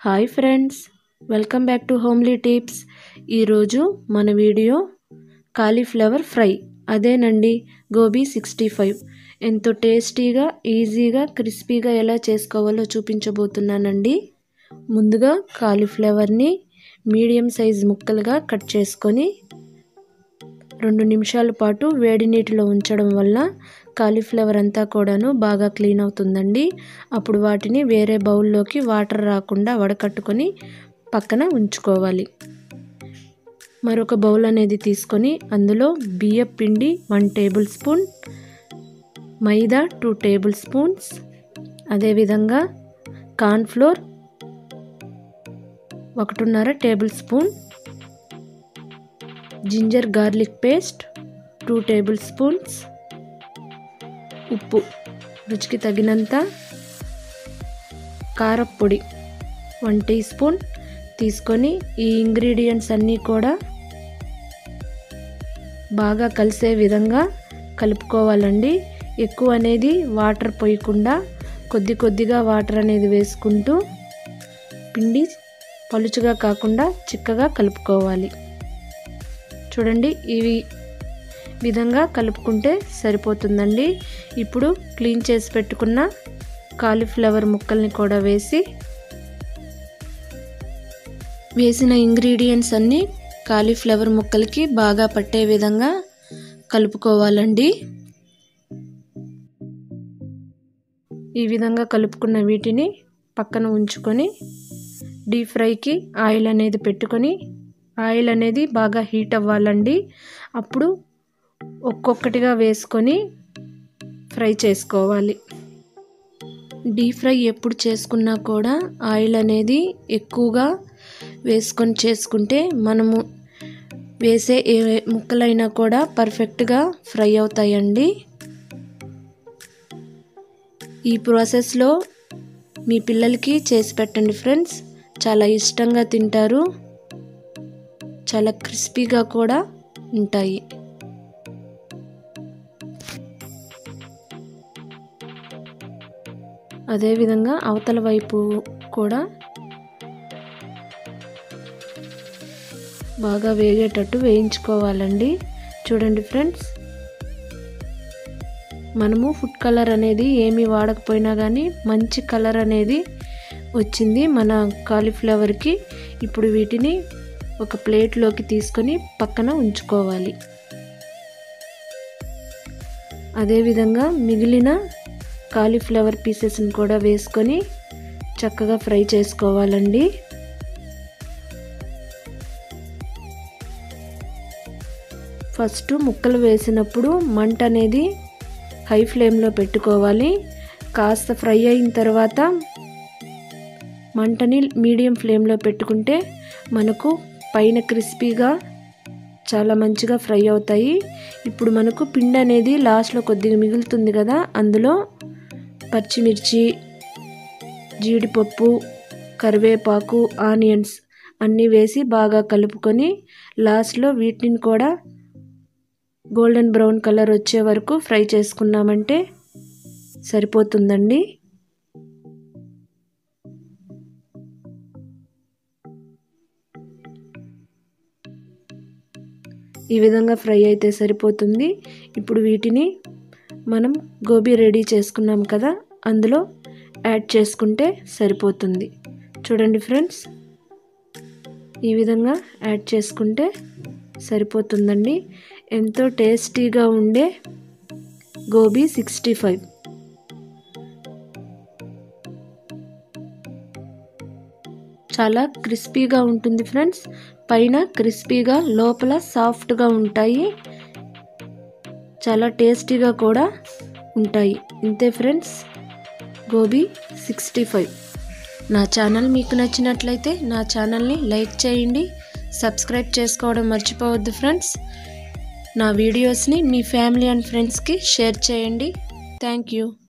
hi friends welcome back to homely tips ఈరోజు మన video cauliflower fry అదేనండి gobi sixty five ఎంతో టేస్టీగా ఈజీగా క్రిస్పీగా ఎలా చేసుకోవాలో చూపించబోతున్నానండి ముందుగా కాలీఫ్లవర్ని మీడియం సైజ్ ముక్కలుగా కట్ చేసుకొని రెండు నిమిషాల పాటు వేడి నీటిలో ఉంచడం వల్ల కాలీఫ్లవర్ అంతా కూడాను బాగా క్లీన్ అవుతుందండి అప్పుడు వాటిని వేరే బౌల్లోకి వాటర్ రాకుండా వడకట్టుకొని పక్కన ఉంచుకోవాలి మరొక బౌల్ అనేది తీసుకొని అందులో బియ్యం పిండి one tablespoon maida two tablespoons అదేవిధంగా కార్న్ఫ్లోర్ ఒకటిన్నర tablespoon ginger garlic paste two tablespoons ఉప్పు రుచికి తగినంత కారప్పొడి వన్ టీ స్పూన్ తీసుకొని ఈ ఇంగ్రీడియంట్స్ అన్నీ కూడా బాగా కలిసే విధంగా కలుపుకోవాలండి ఎక్కువ అనేది వాటర్ పోయకుండా కొద్ది కొద్దిగా వాటర్ అనేది వేసుకుంటూ పిండి పలుచుగా కాకుండా చిక్కగా కలుపుకోవాలి చూడండి ఇవి విధంగా కలుపుకుంటే సరిపోతుందండి ఇప్పుడు క్లీన్ చేసి పెట్టుకున్న కాలీఫ్లవర్ ముక్కల్ని కూడా వేసి వేసిన ఇంగ్రీడియంట్స్ అన్నీ కాలీఫ్లవర్ ముక్కలకి బాగా పట్టే విధంగా కలుపుకోవాలండి ఈ విధంగా కలుపుకున్న వీటిని పక్కన ఉంచుకొని డీప్ ఫ్రైకి ఆయిల్ అనేది పెట్టుకొని ఆయిల్ అనేది బాగా హీట్ అవ్వాలండి అప్పుడు ఒక్కొక్కటిగా వేసుకొని ఫ్రై చేసుకోవాలి డీప్ ఫ్రై ఎప్పుడు చేసుకున్నా కూడా ఆయిల్ అనేది ఎక్కువగా వేసుకొని చేసుకుంటే మనము వేసే ఏ ముక్కలైనా కూడా పర్ఫెక్ట్గా ఫ్రై అవుతాయండి ఈ ప్రాసెస్లో మీ పిల్లలకి చేసి పెట్టండి ఫ్రెండ్స్ చాలా ఇష్టంగా తింటారు చాలా క్రిస్పీగా కూడా ఉంటాయి అదేవిధంగా అవతల వైపు కూడా బాగా వేగేటట్టు వేయించుకోవాలండి చూడండి ఫ్రెండ్స్ మనము ఫుడ్ కలర్ అనేది ఏమీ వాడకపోయినా కానీ మంచి కలర్ అనేది వచ్చింది మన కాలీఫ్లవర్కి ఇప్పుడు వీటిని ఒక ప్లేట్లోకి తీసుకొని పక్కన ఉంచుకోవాలి అదేవిధంగా మిగిలిన కాలీఫ్లవర్ పీసెస్ని కూడా వేసుకొని చక్కగా ఫ్రై చేసుకోవాలండి ఫస్ట్ ముక్కలు వేసినప్పుడు మంట అనేది హై ఫ్లేమ్లో పెట్టుకోవాలి కాస్త ఫ్రై అయిన తర్వాత మంటని మీడియం ఫ్లేమ్లో పెట్టుకుంటే మనకు పైన క్రిస్పీగా చాలా మంచిగా ఫ్రై అవుతాయి ఇప్పుడు మనకు పిండి అనేది లాస్ట్లో కొద్దిగా మిగులుతుంది కదా అందులో పచ్చిమిర్చి జీడిపప్పు కరివేపాకు ఆనియన్స్ అన్నీ వేసి బాగా కలుపుకొని లాస్ట్లో వీటిని కూడా గోల్డెన్ బ్రౌన్ కలర్ వచ్చే వరకు ఫ్రై చేసుకున్నామంటే సరిపోతుందండి ఈ విధంగా ఫ్రై అయితే సరిపోతుంది ఇప్పుడు వీటిని మనం గోబీ రెడీ చేసుకున్నాం కదా అందులో యాడ్ చేసుకుంటే సరిపోతుంది చూడండి ఫ్రెండ్స్ ఈ విధంగా యాడ్ చేసుకుంటే సరిపోతుందండి ఎంతో టేస్టీగా ఉండే గోబీ సిక్స్టీ ఫైవ్ చాలా క్రిస్పీగా ఉంటుంది ఫ్రెండ్స్ పైన క్రిస్పీగా లోపల సాఫ్ట్గా ఉంటాయి చాలా టేస్టీగా కూడా ఉంటాయి ఇంతే ఫ్రెండ్స్ గోబీ సిక్స్టీ ఫైవ్ నా ఛానల్ మీకు నచ్చినట్లయితే నా ఛానల్ని లైక్ చేయండి సబ్స్క్రైబ్ చేసుకోవడం మర్చిపోవద్దు ఫ్రెండ్స్ నా వీడియోస్ని మీ ఫ్యామిలీ అండ్ ఫ్రెండ్స్కి షేర్ చేయండి థ్యాంక్ యూ